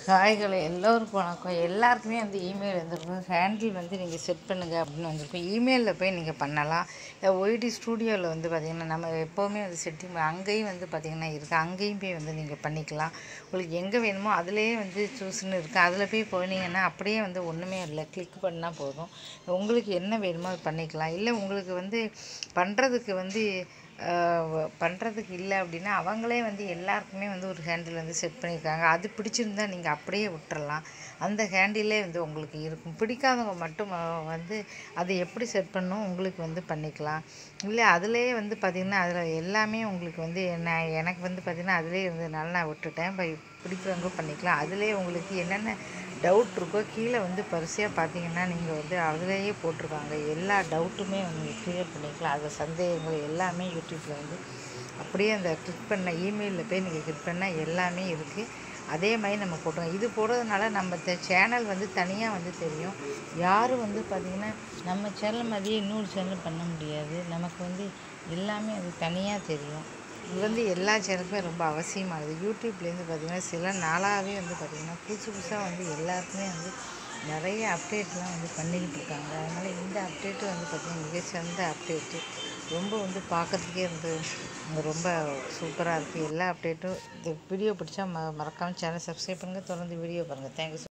ஹாய்களை எல்லோருக்கும் வணக்கம் எல்லாருக்குமே வந்து இமெயில் வந்திருக்கும் ஹேண்டில் வந்து நீங்கள் செட் பண்ணுங்கள் அப்படின்னு வந்திருக்கும் இமெயிலில் போய் நீங்கள் பண்ணலாம் இல்லை ஒய்டி ஸ்டூடியோவில் வந்து பார்த்திங்கன்னா நம்ம எப்போவுமே வந்து செட்டிங் அங்கேயும் வந்து பார்த்திங்கன்னா இருக்குது அங்கேயும் போய் வந்து நீங்கள் பண்ணிக்கலாம் உங்களுக்கு எங்கே வேணுமோ அதிலேயே வந்து சூஸ்னு இருக்குது அதில் போய் போனீங்கன்னா அப்படியே வந்து ஒன்றுமே இல்லை கிளிக் பண்ணால் போதும் உங்களுக்கு என்ன வேணுமோ அது பண்ணிக்கலாம் இல்லை உங்களுக்கு வந்து பண்ணுறதுக்கு வந்து பண்ணுறதுக்கு இல்லை அப்படின்னா அவங்களே வந்து எல்லாருக்குமே வந்து ஒரு ஹேண்டில் வந்து செட் பண்ணியிருக்காங்க அது பிடிச்சிருந்தா நீங்கள் அப்படியே விட்டுறலாம் அந்த ஹேண்டிலே வந்து உங்களுக்கு இருக்கும் பிடிக்காதவங்க மட்டும் அஹ், வந்து அது எப்படி செட் பண்ணணும் உங்களுக்கு வந்து பண்ணிக்கலாம் இல்லை அதிலே வந்து பார்த்திங்கன்னா அதில் எல்லாமே உங்களுக்கு வந்து என்ன எனக்கு வந்து பார்த்திங்கன்னா அதிலே இருந்ததுனால நான் விட்டுட்டேன் இப்போ பிடிக்கிறவங்க பண்ணிக்கலாம் அதிலே உங்களுக்கு என்னென்ன டவுட் இருக்கோ கீழே வந்து பரிசையாக பார்த்தீங்கன்னா நீங்கள் வந்து அதிலேயே போட்டிருக்காங்க எல்லா டவுட்டுமே வந்து கிளியர் பண்ணிக்கலாம் அது சந்தேகங்கள் எல்லாமே யூடியூப்பில் வந்து அப்படியே அந்த கிளிக் பண்ண இமெயிலில் போய் நீங்கள் கிளிக் பண்ணால் எல்லாமே இருக்குது அதே மாதிரி நம்ம போட்டோம் இது போடுறதுனால நம்ம சேனல் வந்து தனியாக வந்து தெரியும் யாரும் வந்து பார்த்திங்கன்னா நம்ம சேனல் மாதிரியே இன்னொரு சேனல் பண்ண முடியாது நமக்கு வந்து எல்லாமே அது தனியாக தெரியும் இது வந்து எல்லா சேனலுக்குமே ரொம்ப அவசியமானது யூடியூப்லேருந்து பார்த்திங்கன்னா சில நாளாகவே வந்து பார்த்திங்கன்னா புதுசு புதுசாக வந்து எல்லாருக்குமே வந்து நிறைய அப்டேட்லாம் வந்து பண்ணிக்கிட்டு இருக்காங்க அதனால் இந்த அப்டேட்டு வந்து பார்த்திங்கன்னா மிகச்சிறந்த அப்டேட்டு ரொம்ப வந்து பார்க்குறதுக்கே வந்து ரொம்ப சூப்பராக இருக்குது எல்லா அப்டேட்டும் இந்த வீடியோ பிடிச்சா ம மறக்காமல் சேனல் சப்ஸ்கிரைப் பண்ணுங்கள் தொடர்ந்து வீடியோ பாருங்கள் தேங்க்யூ